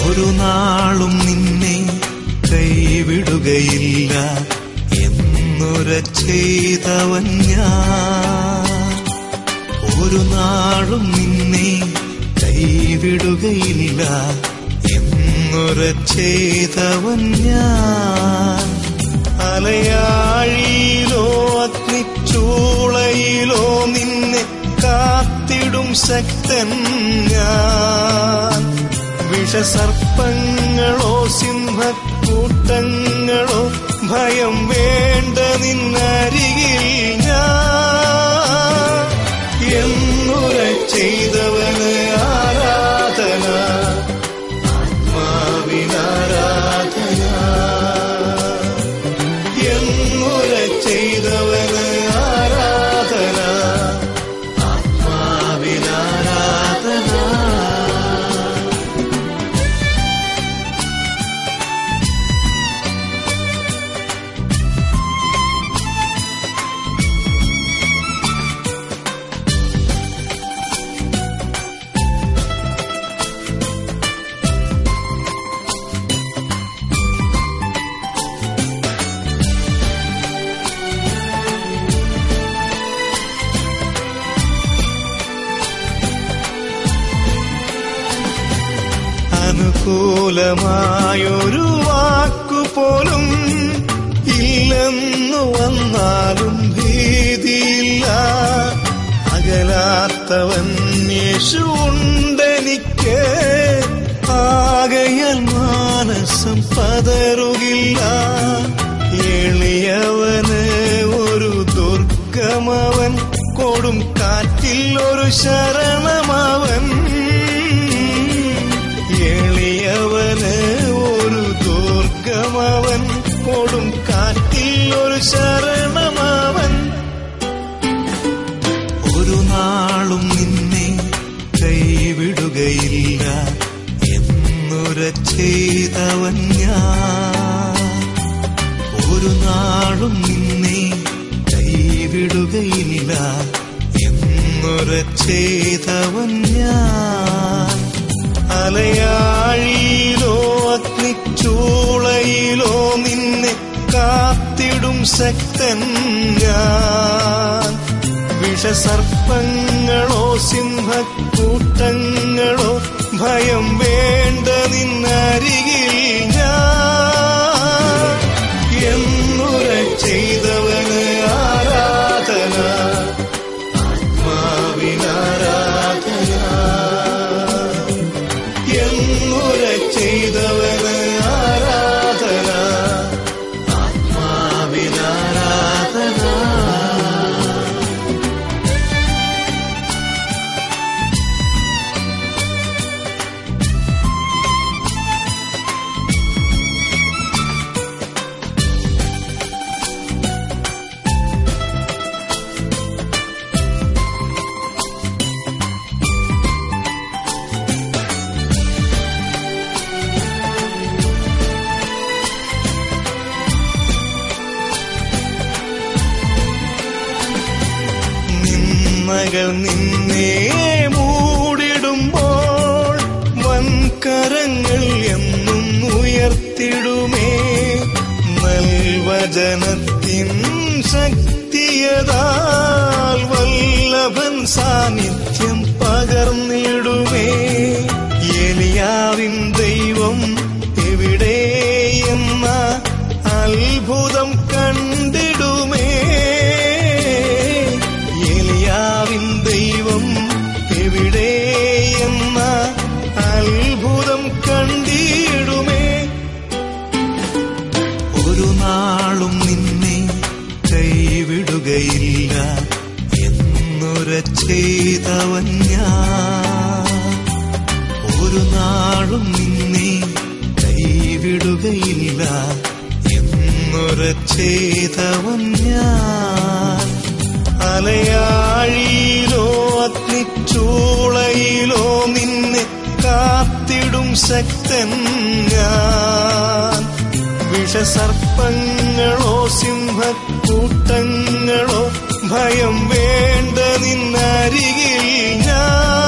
ഒരു നാളും നിന്നെ കൈവിടുകയില്ല എന്നുര ചെയ്തവൻ ഞാൻ ഒരു നാളും നിന്നെ കൈവിടുകയില്ല എന്നുര ചെയ്തവൻ ഞാൻ അലയാഴിയിലോ അഗ്നിച്ചൂളയിലോ നിന്നെ കാത്തിടും ശക്തൻ ഞാൻ വിഷസർപ്പങ്ങളോ സിംഹക്കൂട്ടങ്ങളോ ഭയം വേണ്ട നിന്നരികിൽ ഞാൻ എന്നുര ചെയ്തവന് ആരാധന ആത്മാവിനാരാധന എന്നുര ചെയ്തവന് ആരാധന ആത്മാവിനാരാധന അനുകൂലമായൊരു വാക്കുപോലും ഇല്ലെന്നു വന്നാലും ഭീതിയില്ല അകലാത്തവൻ യേശുണ്ടെനിക്ക് ആകയാൽ മാനസം പതറുകില്ല എളിയവന് ഒരു ദുർഗമവൻ കൊടും കാറ്റിൽ ഒരു ശരണമവൻ എളിയവന് ഒരു ദുർഗമവൻ കൊടും കാറ്റിൽ ഒരു ശരണമവൻ ഒരു നാളും നിന്നെ കൈവിടുകയില്ല എന്നുര ചെയ്തവൻ ഞാൻ ഒരു നാളും നിന്നെ കൈവിടുകയില്ല എന്നുര ചെയ്തവൻ ഞാൻ അലയാഴിയിലോ അഗ്നിച്ചൂളയിലോ നിന്നെ കാത്തിടും ശക്തൻ ഞാൻ വിഷസർപ്പങ്ങളോ സിംഹക്കൂട്ടങ്ങളോ ഭയം വേണ്ട നിന്നരികിൽ ഞാൻ എന്നുര ചെയ്തവന് ആരാധന ആത്മാവിനാരാധന എന്നുര ചെയ്തവന് ആരാധന ആത്മാവിനാരാധന നിന്നകൾ നിന്നെ മൂടിടുമ്പോൾ വൻകരങ്ങൾ എന്നും ഉയർത്തിടുമേ നൽവചനത്തിൻ ശക്തിയതാൽ വല്ലഭൻ സാന്നിധ്യം പകർന്നിടുമേ എലിയാവിൻ ദൈവം എവിടെ എന്ന അത്ഭുതം കണ്ടിടുമേ എലിയാവിൻ ദൈവം എവിടെ എന്ന അത്ഭുതം കണ്ടിടുമേ ഒരു നാളും നിന്നെ കൈവിടുകയില്ല എന്നുര ചെയ്തവൻ ഞാൻ ഒരു നാളും നിന്നെ കൈവിടുകയില്ല എന്നുര ചെയ്തവൻ ഞാൻ അലയാഴിയിലോ അഗ്നിച്ചൂളയിലോ നിന്നെ കാത്തിടും ശക്തൻ ഞാൻ വിഷസർപ്പങ്ങളോ സിംഹക്കൂട്ടങ്ങളോ ഭയം വേണ്ട നിന്നരികിൽ ഞാൻ